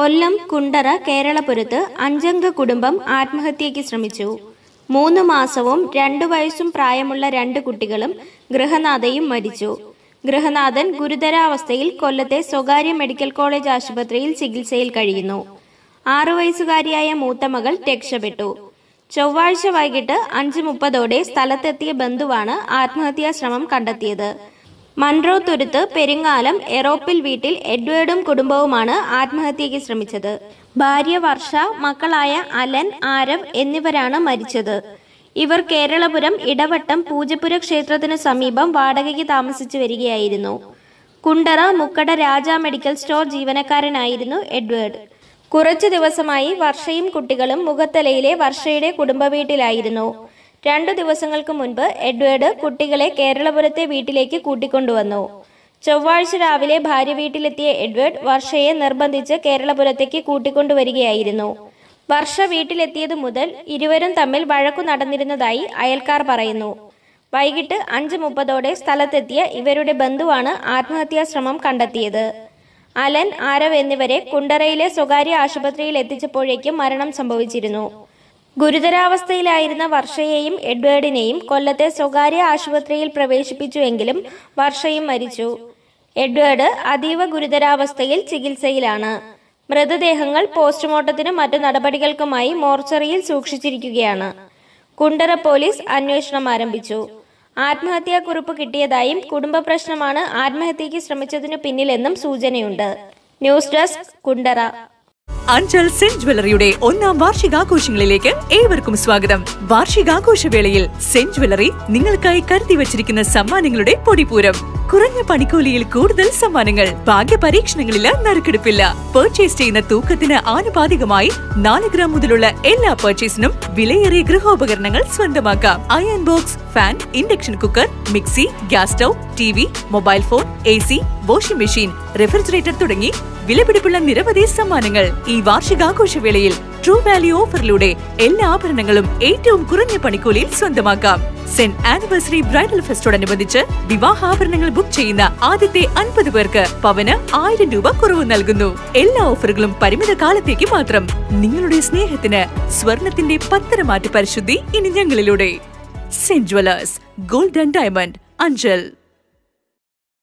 കൊല്ലം കുണ്ടറ കേരളപുരത്ത് അഞ്ചംഗ കുടുംബം ആത്മഹത്യയ്ക്ക് ശ്രമിച്ചു മൂന്ന് മാസവും രണ്ടു വയസ്സും പ്രായമുള്ള രണ്ട് കുട്ടികളും ഗൃഹനാഥയും മരിച്ചു ഗൃഹനാഥൻ ഗുരുതരാവസ്ഥയിൽ കൊല്ലത്തെ സ്വകാര്യ മെഡിക്കൽ കോളേജ് ആശുപത്രിയിൽ ചികിത്സയിൽ കഴിയുന്നു ആറു വയസ്സുകാരിയായ മൂത്ത മകൾ രക്ഷപ്പെട്ടു ചൊവ്വാഴ്ച വൈകിട്ട് അഞ്ച് മുപ്പതോടെ സ്ഥലത്തെത്തിയ ബന്ധുവാണ് ആത്മഹത്യാ ശ്രമം കണ്ടെത്തിയത് മൺട്രോ തുരുത്ത് പെരിങ്ങാലം എറോപ്പിൽ വീട്ടിൽ എഡ്വേർഡും കുടുംബവുമാണ് ആത്മഹത്യയ്ക്ക് ശ്രമിച്ചത് ഭാര്യ വർഷ മക്കളായ അലൻ ആരവ് എന്നിവരാണ് മരിച്ചത് ഇവർ കേരളപുരം ഇടവട്ടം പൂജപ്പുര ക്ഷേത്രത്തിനു സമീപം വാടകയ്ക്ക് താമസിച്ചു വരികയായിരുന്നു കുണ്ടറ മുക്കട രാജ മെഡിക്കൽ സ്റ്റോർ ജീവനക്കാരനായിരുന്നു എഡ്വേർഡ് കുറച്ചു ദിവസമായി വർഷയും കുട്ടികളും മുഖത്തലയിലെ വർഷയുടെ കുടുംബ വീട്ടിലായിരുന്നു രണ്ടു ദിവസങ്ങൾക്ക് മുൻപ് എഡ്വേർഡ് കുട്ടികളെ കേരളപുരത്തെ വീട്ടിലേക്ക് കൂട്ടിക്കൊണ്ടുവന്നു ചൊവ്വാഴ്ച രാവിലെ ഭാര്യ വീട്ടിലെത്തിയ എഡ്വേർഡ് വർഷയെ നിർബന്ധിച്ച് കേരളപുരത്തേക്ക് കൂട്ടിക്കൊണ്ടുവരികയായിരുന്നു വർഷ വീട്ടിലെത്തിയതു മുതൽ ഇരുവരും തമ്മിൽ വഴക്കു നടന്നിരുന്നതായി അയൽക്കാർ പറയുന്നു വൈകിട്ട് അഞ്ച് മുപ്പതോടെ സ്ഥലത്തെത്തിയ ഇവരുടെ ബന്ധുവാണ് ആത്മഹത്യാ ശ്രമം കണ്ടെത്തിയത് അലൻ ആരവ് എന്നിവരെ കുണ്ടറയിലെ സ്വകാര്യ ആശുപത്രിയിൽ എത്തിച്ചപ്പോഴേക്കും മരണം സംഭവിച്ചിരുന്നു ഗുരുതരാവസ്ഥയിലായിരുന്ന വർഷയെയും എഡ്വേർഡിനെയും കൊല്ലത്തെ സ്വകാര്യ ആശുപത്രിയിൽ പ്രവേശിപ്പിച്ചുവെങ്കിലും വർഷയും മരിച്ചു എഡ്വേർഡ് അതീവ ഗുരുതരാവസ്ഥയിൽ ചികിത്സയിലാണ് മൃതദേഹങ്ങൾ പോസ്റ്റ്മോർട്ടത്തിനും മറ്റു നടപടികൾക്കുമായി മോർച്ചറിയിൽ സൂക്ഷിച്ചിരിക്കുകയാണ് കുണ്ടറ പോലീസ് അന്വേഷണം ആരംഭിച്ചു ആത്മഹത്യാക്കുറിപ്പ് കിട്ടിയതായും കുടുംബ പ്രശ്നമാണ് ആത്മഹത്യയ്ക്ക് ശ്രമിച്ചതിനു പിന്നിലെന്നും സൂചനയുണ്ട് news desk Kundara Anchal Saint ജ്വല്ലറിയുടെ ഒന്നാം വാർഷികാഘോഷങ്ങളിലേക്ക് ഏവർക്കും സ്വാഗതം വാർഷികാഘോഷവേളയിൽ സെന്റ് ജ്വല്ലറി നിങ്ങൾക്കായി കരുതി വച്ചിരിക്കുന്ന സമ്മാനങ്ങളുടെ പൊടിപൂരം കുറഞ്ഞ പണിക്കൂലിയിൽ കൂടുതൽ സമ്മാനങ്ങൾ ഭാഗ്യ പരീക്ഷണങ്ങളില്ല നറുക്കെടുപ്പില്ല പർച്ചേസ് ചെയ്യുന്ന തൂക്കത്തിന് ആനുപാതികമായി നാല് ഗ്രാം മുതലുള്ള എല്ലാ പർച്ചേസിനും വിലയേറിയ ഗൃഹോപകരണങ്ങൾ സ്വന്തമാക്കാം iron box fan induction cooker mixie gas stove T V mobile phone A C washing machine refrigerator തുടങ്ങി വിലപിടിപ്പുള്ള നിരവധി സമ്മാനങ്ങൾ ഈ വാർഷികാഘോഷവേളയിൽ ട്രൂ വാല്യൂ ഓഫറിലൂടെ എല്ലാ ആഭരണങ്ങളും ഏറ്റവും കുറഞ്ഞ പണിക്കൂലിയിൽ സ്വന്തമാക്കാം സെന്റ് ആനിവേഴ്സറി ബ്രൈഡൽ ഫെസ്റ്റോടനുബന്ധിച്ച് വിവാഹാഭരണങ്ങൾ ബുക്ക് ചെയ്യുന്ന ആദ്യത്തെ അൻപത് പേർക്ക് പവന് ആയിരം രൂപ കുറവ് നൽകുന്നു എല്ലാ ഓഫറുകളും പരിമിത കാലത്തേക്ക് മാത്രം നിങ്ങളുടെ സ്നേഹത്തിന് സ്വർണത്തിന്റെ പത്തരമാറ്റ് പരിശുദ്ധി ഇനി ഞങ്ങളിലൂടെ Saint jewellers gold and diamond Anchal